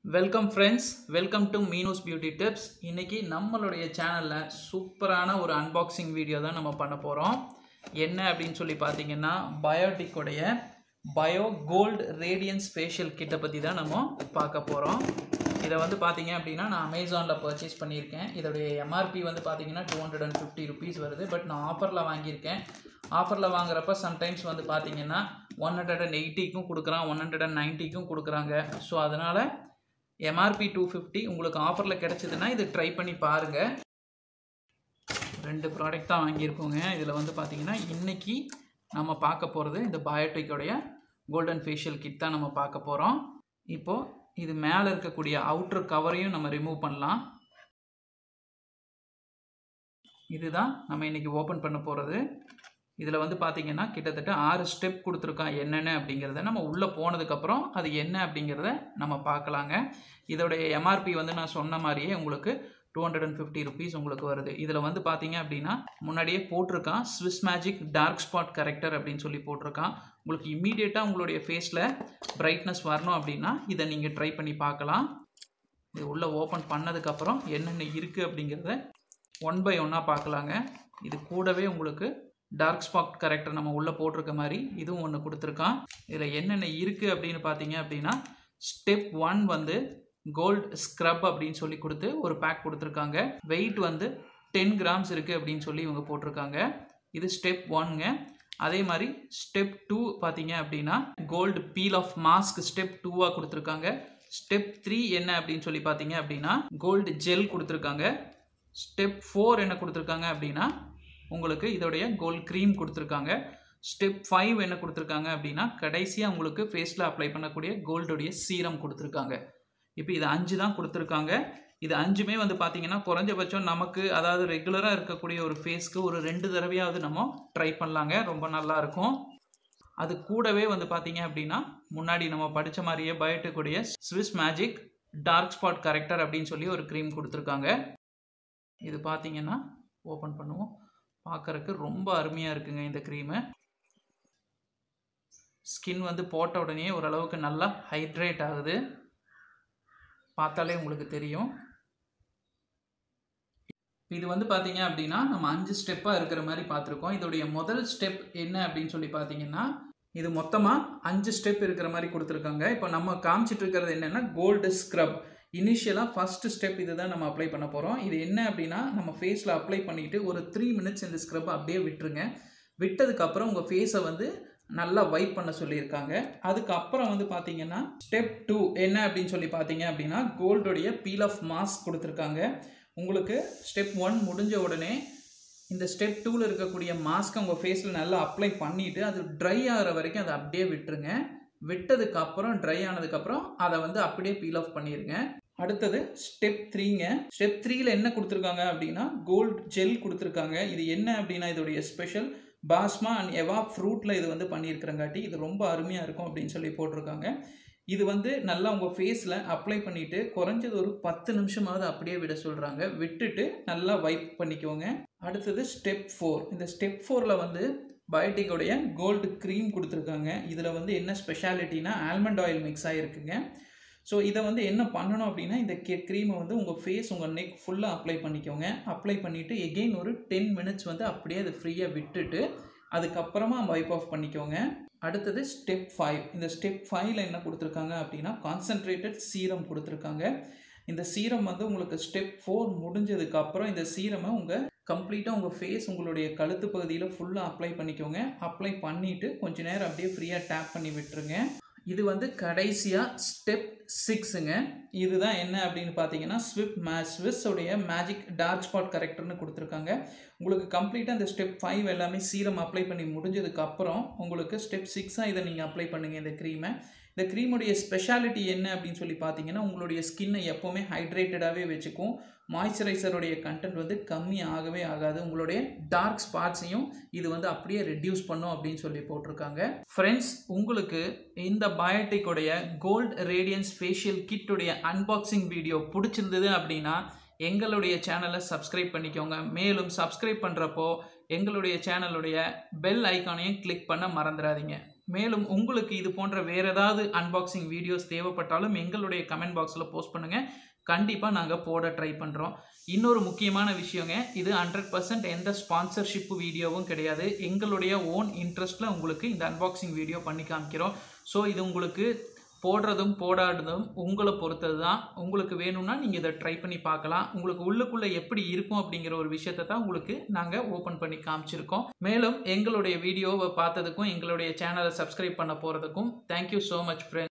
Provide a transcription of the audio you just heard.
welcome friends welcome to Meenu's beauty tips இன்னைக்கு நம்மளுடைய சேனலில் சூப்பரான ஒரு அன்பாக்சிங் வீடியோ தான் நம்ம பண்ண போகிறோம் என்ன அப்படின்னு சொல்லி பார்த்தீங்கன்னா பயோட்டிக்குடைய பயோ கோல்டு ரேடியன்ஸ் ஃபேஷியல் கிட்டை பற்றி தான் நம்ம பார்க்க போகிறோம் இதை வந்து பார்த்தீங்க அப்படின்னா நான் அமேசானில் பர்ச்சேஸ் பண்ணியிருக்கேன் இதோடைய எம்ஆர்பி வந்து பார்த்தீங்கன்னா two hundred and fifty rupees வருது பட் நான் ஆஃபரில் வாங்கியிருக்கேன் ஆஃபரில் வாங்குறப்ப சம்டைம்ஸ் வந்து பார்த்தீங்கன்னா ஒன் ஹண்ட்ரட் அண்ட் எயிட்டிக்கும் கொடுக்குறான் ஒன் ஹண்ட்ரட் அண்ட் நைன்ட்டிக்கும் கொடுக்குறாங்க ஸோ அதனால் எம்ஆர்பி டூ ஃபிஃப்டி உங்களுக்கு ஆஃபரில் கிடச்சிதுன்னா இது ட்ரை பண்ணி பாருங்கள் ரெண்டு ப்ராடக்ட் தான் வாங்கியிருக்கோங்க இதில் வந்து பார்த்தீங்கன்னா இன்றைக்கி நம்ம பார்க்க போகிறது இந்த பயோட்டிக்கோடைய கோல்டன் ஃபேஷியல் கிட் தான் நம்ம பார்க்க போகிறோம் இப்போது இது மேலே இருக்கக்கூடிய அவுட்ரு கவரையும் நம்ம ரிமூவ் பண்ணலாம் இதுதான் நம்ம இன்றைக்கி ஓப்பன் பண்ண போகிறது இதில் வந்து பார்த்தீங்கன்னா கிட்டத்தட்ட ஆறு ஸ்டெப் கொடுத்துருக்கான் என்னென்ன அப்படிங்கிறத நம்ம உள்ளே போனதுக்கப்புறம் அது என்ன அப்படிங்கிறத நம்ம பார்க்கலாங்க இதோடைய எம்ஆர்பி வந்து நான் சொன்ன மாதிரியே உங்களுக்கு two hundred and fifty rupees உங்களுக்கு வருது இதில் வந்து பார்த்தீங்க அப்படின்னா முன்னாடியே போட்டிருக்கான் Swiss magic dark spot corrector அப்படின்னு சொல்லி போட்டிருக்கான் உங்களுக்கு இம்மீடியட்டாக உங்களுடைய ஃபேஸில் பிரைட்னஸ் வரணும் அப்படின்னா இதை நீங்கள் ட்ரை பண்ணி பார்க்கலாம் இது உள்ளே ஓப்பன் பண்ணதுக்கப்புறம் என்னென்ன இருக்குது அப்படிங்கிறத ஒன் பை ஒன்னாக பார்க்கலாங்க இது கூடவே உங்களுக்கு டார்க் ஸ்பாட் கரெக்டர் நம்ம உள்ளே போட்டிருக்க மாதிரி இதுவும் ஒன்று கொடுத்துருக்கான் இதில் என்னென்ன இருக்குது அப்படின்னு பார்த்தீங்க அப்படின்னா ஸ்டெப் ஒன் வந்து கோல்டு ஸ்க்ரப் அப்படின்னு சொல்லி கொடுத்து ஒரு பேக் கொடுத்துருக்காங்க வெயிட் வந்து டென் கிராம்ஸ் இருக்குது அப்படின்னு சொல்லி இவங்க போட்டிருக்காங்க இது ஸ்டெப் ஒன்ங்க அதே மாதிரி ஸ்டெப் டூ பார்த்தீங்க அப்படின்னா gold peel off mask step டூவாக கொடுத்துருக்காங்க ஸ்டெப் த்ரீ என்ன அப்படின்னு சொல்லி பார்த்தீங்க அப்படின்னா கோல்டு ஜெல் கொடுத்துருக்காங்க ஸ்டெப் ஃபோர் என்ன கொடுத்துருக்காங்க அப்படின்னா உங்களுக்கு இதோடைய கோல்ட் க்ரீம் கொடுத்துருக்காங்க ஸ்டெப் ஃபைவ் என்ன கொடுத்துருக்காங்க அப்படின்னா கடைசியாக உங்களுக்கு ஃபேஸில் அப்ளை பண்ணக்கூடிய கோல்டுடைய சீரம் கொடுத்துருக்காங்க இப்போ இது அஞ்சு தான் கொடுத்துருக்காங்க இது அஞ்சுமே வந்து பார்த்தீங்கன்னா குறைஞ்சபட்சம் நமக்கு அதாவது ரெகுலராக இருக்கக்கூடிய ஒரு ஃபேஸ்க்கு ஒரு ரெண்டு தடவையாவது நம்ம ட்ரை பண்ணலாங்க ரொம்ப நல்லாயிருக்கும் அது கூடவே வந்து பார்த்தீங்க அப்படின்னா முன்னாடி நம்ம படித்த மாதிரியே பயோட்டிக்குடைய Swiss magic dark spot corrector அப்படின்னு சொல்லி ஒரு க்ரீம் கொடுத்துருக்காங்க இது பார்த்தீங்கன்னா ஓப்பன் பண்ணுவோம் பார்க்குறக்கு ரொம்ப அருமையாக இருக்குங்க இந்த க்ரீமு ஸ்கின் வந்து போட்ட உடனே ஓரளவுக்கு நல்லா ஹைட்ரேட் ஆகுது பார்த்தாலே உங்களுக்கு தெரியும் இது வந்து பார்த்தீங்க அப்படின்னா நம்ம அஞ்சு ஸ்டெப்பாக இருக்கிற மாதிரி பார்த்துருக்கோம் இதோடைய முதல் ஸ்டெப் என்ன அப்படின்னு சொல்லி பார்த்தீங்கன்னா இது மொத்தமாக அஞ்சு ஸ்டெப் இருக்கிற மாதிரி கொடுத்துருக்காங்க இப்போ நம்ம காமிச்சிட்டு இருக்கிறது என்னென்னா கோல்டு ஸ்க்ரப் இனிஷியலாக ஃபஸ்ட்டு ஸ்டெப் இது தான் நம்ம அப்ளை பண்ண போகிறோம் இது என்ன அப்படின்னா நம்ம ஃபேஸில் அப்ளை பண்ணிவிட்டு ஒரு த்ரீ மினிட்ஸ் இந்த ஸ்க்ரப் அப்படியே விட்டுருங்க விட்டதுக்கப்புறம் உங்கள் ஃபேஸை வந்து நல்லா வைப் பண்ண சொல்லியிருக்காங்க அதுக்கப்புறம் வந்து பார்த்தீங்கன்னா ஸ்டெப் டூ என்ன அப்படின்னு சொல்லி பார்த்தீங்க அப்படின்னா கோல்டுடைய பீல் ஆஃப் மாஸ்க் கொடுத்துருக்காங்க உங்களுக்கு ஸ்டெப் ஒன் முடிஞ்ச உடனே இந்த ஸ்டெப் டூவில் இருக்கக்கூடிய மாஸ்க் உங்கள் ஃபேஸில் நல்லா அப்ளை பண்ணிவிட்டு அது ட்ரை ஆகிற வரைக்கும் அதை அப்படியே விட்டுருங்க விட்டதுக்கப்புறம் ட்ரை ஆனதுக்கப்புறம் அதை வந்து அப்படியே பீல் ஆஃப் பண்ணிடுங்க அடுத்தது ஸ்டெப் த்ரீங்க ஸ்டெப் த்ரீல என்ன கொடுத்துருக்காங்க அப்படின்னா கோல்ட் ஜெல் கொடுத்துருக்காங்க இது என்ன அப்படின்னா இதோடைய ஸ்பெஷல் பாஸ்மா அண்ட் எவா ஃப்ரூட்டில் இது வந்து பண்ணியிருக்கிறங்காட்டி இது ரொம்ப அருமையாக இருக்கும் அப்படின்னு சொல்லி போட்டிருக்காங்க இது வந்து நல்லா உங்கள் ஃபேஸில் அப்ளை பண்ணிவிட்டு குறைஞ்சது ஒரு பத்து நிமிஷமாவது அப்படியே விட சொல்கிறாங்க விட்டுட்டு நல்லா வைப் பண்ணிக்கோங்க அடுத்தது ஸ்டெப் ஃபோர் இந்த ஸ்டெப் ஃபோரில் வந்து பயோட்டிக்கோடைய கோல்டு க்ரீம் கொடுத்துருக்காங்க இதில் வந்து என்ன ஸ்பெஷாலிட்டினா ஆல்மண்ட் ஆயில் மிக்ஸ் ஆகிருக்குங்க ஸோ இதை வந்து என்ன பண்ணணும் அப்படின்னா இந்த கே க்ரீமை வந்து உங்கள் ஃபேஸ் உங்கள் நெக் ஃபுல்லாக அப்ளை பண்ணிக்கோங்க அப்ளை பண்ணிவிட்டு எகெயின் ஒரு டென் மினிட்ஸ் வந்து அப்படியே அதை ஃப்ரீயாக விட்டுட்டு அதுக்கப்புறமா வைப் ஆஃப் பண்ணிக்கோங்க அடுத்தது ஸ்டெப் ஃபைவ் இந்த ஸ்டெப் ஃபைவ்ல என்ன கொடுத்துருக்காங்க அப்படின்னா கான்சன்ட்ரேட்டட் சீரம் கொடுத்துருக்காங்க இந்த சீரம் வந்து உங்களுக்கு ஸ்டெப் ஃபோர் முடிஞ்சதுக்கப்புறம் இந்த சீரமை உங்கள் கம்ப்ளீட்டாக உங்கள் ஃபேஸ் உங்களுடைய கழுத்து பகுதியில் ஃபுல்லாக அப்ளை பண்ணிக்கோங்க அப்ளை பண்ணிவிட்டு கொஞ்ச நேரம் அப்படியே ஃப்ரீயாக டேப் பண்ணி விட்டுருங்க இது வந்து கடைசியாக ஸ்டெப் சிக்ஸுங்க இதுதான் என்ன அப்படின்னு பார்த்தீங்கன்னா ஸ்விப் மே ஸ்விஸ்ஸோடைய மேஜிக் டார்க் ஸ்பாட் கரெக்டர்னு கொடுத்துருக்காங்க உங்களுக்கு கம்ப்ளீட்டாக இந்த ஸ்டெப் ஃபைவ் எல்லாமே சீரம் அப்ளை பண்ணி முடிஞ்சதுக்கப்புறம் உங்களுக்கு ஸ்டெப் சிக்ஸாக இதை நீங்கள் அப்ளை பண்ணுங்கள் இந்த க்ரீமை இந்த க்ரீமுடைய ஸ்பெஷாலிட்டி என்ன அப்படின்னு சொல்லி பார்த்தீங்கன்னா உங்களுடைய ஸ்கின்னை எப்போவுமே ஹைட்ரேட்டடாகவே வச்சுக்கும் மாய்ஸ்சரைசருடைய கண்டென்ட் வந்து கம்மி ஆகவே ஆகாது உங்களுடைய டார்க் ஸ்பாட்ஸையும் இது வந்து அப்படியே ரெடியூஸ் பண்ணும் அப்படின்னு சொல்லி போட்டிருக்காங்க ஃப்ரெண்ட்ஸ் உங்களுக்கு இந்த பயோட்டிக்குடைய கோல்ட் ரேடியன்ஸ் ஃபேஷியல் கிட்டுடைய அன்பாக்சிங் வீடியோ பிடிச்சிருந்தது அப்படின்னா எங்களுடைய சேனலை சப்ஸ்கிரைப் பண்ணிக்கோங்க மேலும் சப்ஸ்கிரைப் பண்ணுறப்போ எங்களுடைய சேனலுடைய பெல் ஐக்கானையும் கிளிக் பண்ண மறந்துடாதீங்க மேலும் உங்களுக்கு இது போன்ற வேறு ஏதாவது அன்பாக்சிங் வீடியோஸ் தேவைப்பட்டாலும் எங்களுடைய கமெண்ட் பாக்ஸில் போஸ்ட் பண்ணுங்கள் கண்டிப்பாக நாங்கள் போட ட்ரை பண்ணுறோம் இன்னொரு முக்கியமான விஷயங்க இது ஹண்ட்ரட் பர்சன்ட் எந்த ஸ்பான்சர்ஷிப் வீடியோவும் கிடையாது எங்களுடைய ஓன் இன்ட்ரெஸ்ட்டில் உங்களுக்கு இந்த அன்பாக்சிங் வீடியோ பண்ணி காமிக்கிறோம் ஸோ இது உங்களுக்கு போடுறதும் போடாததும் உங்களை பொறுத்தது தான் உங்களுக்கு வேணும்னா நீங்கள் இதை ட்ரை பண்ணி பார்க்கலாம் உங்களுக்கு உள்ளுக்குள்ளே எப்படி இருக்கும் அப்படிங்கிற ஒரு விஷயத்தை தான் உங்களுக்கு நாங்கள் ஓப்பன் பண்ணி காமிச்சிருக்கோம் மேலும் எங்களுடைய வீடியோவை பார்த்ததுக்கும் எங்களுடைய சேனலை சப்ஸ்கிரைப் பண்ண போகிறதுக்கும் தேங்க்யூ ஸோ மச் ஃப்ரெண்ட்